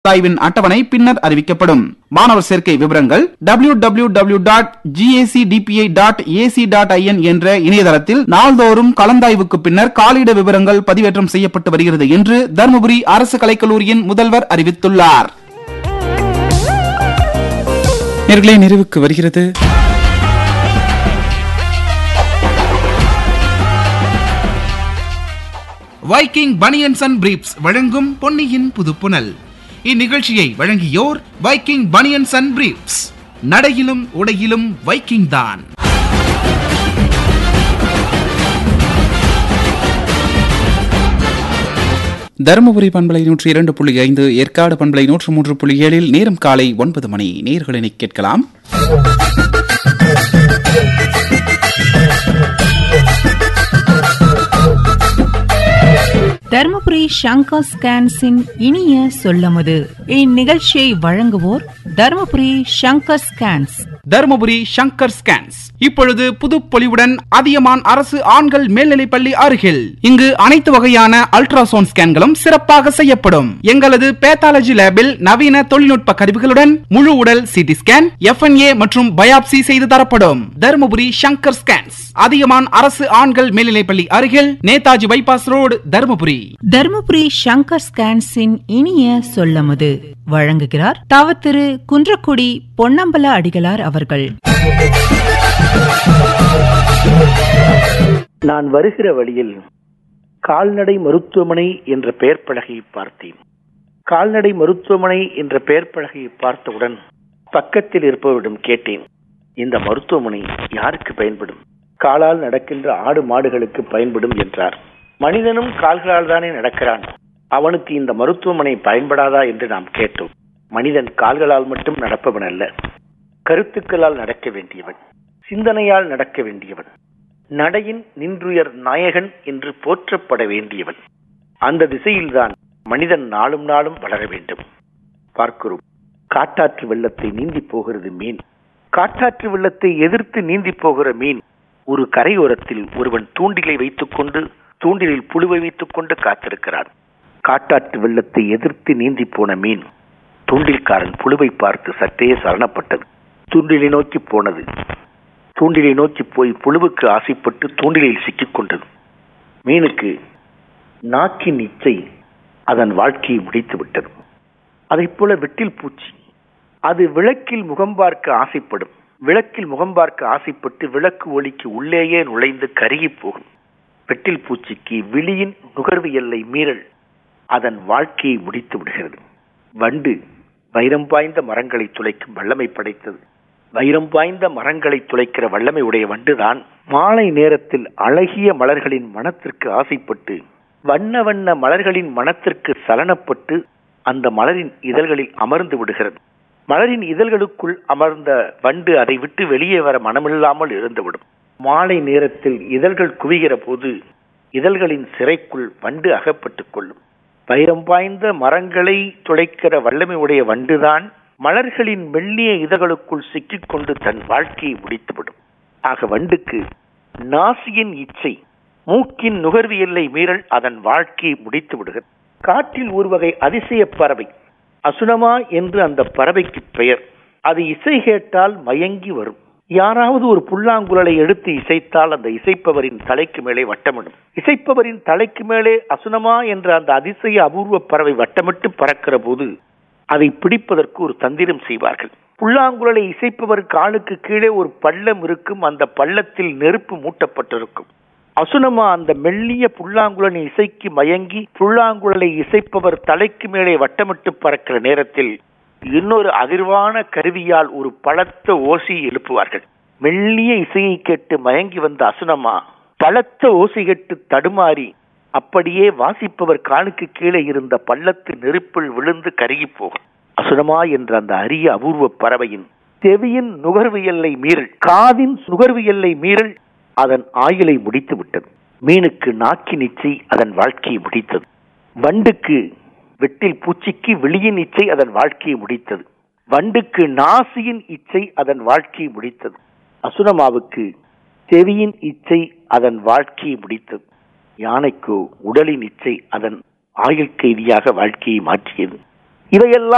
ஆய்வின் அட்டவணை பின்னர் அறிவிக்கப்படும் மாணவர் சேர்க்கை விவரங்கள் W W W dot GACDPI dot AC dot IN என்ற இணையதளத்தில் நாள்தோறும் கலந்தாய்வுக்கு பின்னர் காலியிட விவரங்கள் பதிவேற்றம் செய்யப்பட்டு வருகிறது என்று தருமபுரி அரசு கலைக்கல்லூரியின் முதல்வர் அறிவித்துள்ளார் நேர்களே நிறைவுக்கு வருகிறது வைக்கிங் பனியன்ஸ் அண்ட் பிரீப்ஸ் வழங்கும் பொன்னியின் புதுப்புனல் இந்நிகழ்ச்சியை வழங்கியோர் வைக்கிங் பனியன்ஸ் அண்ட் பிரீப்ஸ் நடையிலும் உடையிலும் வைக்கிங் தான் தருமபுரி பண்பலை நூற்றி இரண்டு புள்ளி ஐந்து ஏற்காடு பண்பலை நூற்று மூன்று புள்ளி ஏழில் நேரம் காலை ஒன்பது மணி நேர்களினை கேட்கலாம் தர்மபுரி சங்கர் ஸ்கேன்ஸின் இனிய சொல்லமுது இந்நிகழ்ச்சியை வழங்குவோர் தர்மபுரி சங்கர் ஸ்கேன்ஸ் தருமபுரி சங்கர் ஸ்கேன்ஸ் இப்பொழுது புதுப்பொலிவுடன் அதியமான் அரசு ஆண்கள் மேல்நிலைப்பள்ளி அருகில் இங்கு அனைத்து வகையான அல்ட்ராசவுண்ட் ஸ்கேன்களும் சிறப்பாக செய்யப்படும் எங்களது பேத்தாலஜி லேபில் நவீன தொழில்நுட்ப கருவிகளுடன் முழு உடல் சிடி ஸ்கேன் எஃப்என்ஏ மற்றும் பயாப்சி செய்து தரப்படும் தருமபுரி சங்கர் ஸ்கேன்ஸ் அதியமான் அரசு ஆண்கள் மேல்நிலைப்பள்ளி அருகில் நேதாஜி பைபாஸ் ரோடு தருமபுரி தர்மபுரி சங்கர் ஸ்கேன்ஸின் இனிய சொல்லமுது வழங்குகிறார் தவ திரு குன்றக்குடி பொன்னம்பல அடிகளார் அவர்கள் நான் வருகிற வழியில் கால்நடை மருத்துவமனை என்ற பெயர் பலகையை பார்த்தேன் கால்நடை மருத்துவமனை என்ற பெயர் பலகையை பார்த்தவுடன் பக்கத்தில் இருப்பவரிடம் கேட்டேன் இந்த மருத்துவமனை யாருக்கு பயன்படும் காலால் நடக்கின்ற ஆடு மாடுகளுக்கு பயன்படும் என்றார் மனிதனும் கால்களால் தானே நடக்கிறான் அவனுக்கு இந்த மருத்துவமனை பயன்படாதா என்று நாம் கேட்டோம் மனிதன் கால்களால் மட்டும் நடப்பவன் அல்ல கருத்துக்களால் நடக்க வேண்டியவன் சிந்தனையால் நடக்க வேண்டியவன் நடையின் நின்றுயர் நாயகன் என்று போற்றப்பட வேண்டியவன் அந்த திசையில்தான் மனிதன் நாளும் நாளும் வளர வேண்டும் பார்க்கிறோம் காட்டாற்று வெள்ளத்தை நீந்தி போகிறது மீன் காட்டாற்று வெள்ளத்தை எதிர்த்து நீந்தி போகிற மீன் ஒரு கரையோரத்தில் ஒருவன் தூண்டிலை வைத்துக்கொண்டு தூண்டிலில் புழுவை வைத்துக் கொண்டு காத்திருக்கிறான் காட்டாற்று வெள்ளத்தை எதிர்த்து நீந்தி போன மீன் தூண்டில்காரன் புழுவை பார்த்து சற்றே சரணப்பட்டது தூண்டிலை நோக்கி போனது தூண்டிலை நோக்கி போய் புழுவுக்கு ஆசைப்பட்டு தூண்டிலில் சிக்கிக் கொண்டது மீனுக்கு நாக்கின் இச்சை அதன் வாழ்க்கையை முடித்து விட்டது அதைப் போல வெட்டில் பூச்சி அது விளக்கில் முகம் பார்க்க ஆசைப்படும் விளக்கில் முகம் பார்க்க ஆசைப்பட்டு விளக்கு ஒளிக்கு உள்ளேயே நுழைந்து கருகி போகும் வெட்டில் பூச்சிக்கு விழியின் நுகர்வு எல்லை மீறல் அதன் வாழ்க்கையை முடித்து விடுகிறது வண்டு வைரம் பாய்ந்த மரங்களை துளைக்கும் வல்லமை படைத்தது வைரம் பாய்ந்த மரங்களை துளைக்கிற வல்லமை உடைய வண்டுதான் மாலை நேரத்தில் அழகிய மலர்களின் மனத்திற்கு ஆசைப்பட்டு வண்ண வண்ண மலர்களின் மனத்திற்கு சலனப்பட்டு அந்த மலரின் இதழ்களில் அமர்ந்து விடுகிறது மலரின் இதழ்களுக்குள் அமர்ந்த வண்டு அதை விட்டு வெளியே வர மனமில்லாமல் இருந்துவிடும் மாலை நேரத்தில் இதழ்கள் குவிகிற போது இதழ்களின் சிறைக்குள் வண்டு அகப்பட்டுக் கொள்ளும் வைரம் பாய்ந்த மரங்களை துளைக்கிற வல்லமை உடைய வண்டுதான் மலர்களின் மெல்லிய இதழ்களுக்குள் சிக்கிக்கொண்டு தன் வாழ்க்கையை முடித்துவிடும் ஆக வண்டுக்கு நாசியின் இச்சை மூக்கின் நுகர்வு எல்லை மீறல் அதன் வாழ்க்கையை முடித்து விடுகிறது காற்றில் ஒரு வகை அதிசய பறவை அசுனமா என்று அந்த பறவைக்கு பெயர் அது இசை கேட்டால் மயங்கி வரும் யாராவது ஒரு புல்லாங்குழலை எடுத்து இசைத்தால் அந்த இசைப்பவரின் தலைக்கு மேலே வட்டமிடும் இசைப்பவரின் தலைக்கு மேலே அசுனமா என்ற அந்த அதிசய அபூர்வ பறவை வட்டமிட்டு பறக்கிற போது அதை பிடிப்பதற்கு ஒரு தந்திரம் செய்வார்கள் புல்லாங்குழலை இசைப்பவர் காலுக்கு கீழே ஒரு பள்ளம் இருக்கும் அந்த பள்ளத்தில் நெருப்பு மூட்டப்பட்டிருக்கும் அசுனமா அந்த மெல்லிய புல்லாங்குழலின் இசைக்கு மயங்கி புல்லாங்குழலை இசைப்பவர் தலைக்கு மேலே வட்டமிட்டு பறக்கிற நேரத்தில் இன்னொரு அதிர்வான கருவியால் ஒரு பலத்த ஓசை எழுப்புவார்கள் மெல்லிய இசையை கேட்டு மயங்கி வந்த அசுனமா பலத்த ஓசை கேட்டு தடுமாறி அப்படியே வாசிப்பவர் காலுக்கு கீழே இருந்த பள்ளத்து நெருப்பில் விழுந்து கருகி போகும் அசுனமா என்ற அந்த அரிய அபூர்வ பறவையின் செவியின் நுகர்வு எல்லை மீறல் காதின் நுகர்வு எல்லை மீறல் அதன் ஆயுளை முடித்து விட்டது மீனுக்கு நாக்கின் இச்சை அதன் வாழ்க்கையை முடித்தது வண்டுக்கு வெட்டில் பூச்சிக்கு வெளியின் இச்சை அதன் வாழ்க்கையை முடித்தது வண்டுக்கு நாசியின் இச்சை அதன் வாழ்க்கையை முடித்தது அசுனமாவுக்கு செவியின் இச்சை அதன் வாழ்க்கையை முடித்தது யானைக்கோ உடலின் இச்சை அதன் ஆயுள் கைதியாக வாழ்க்கையை மாற்றியது இவையெல்லாம்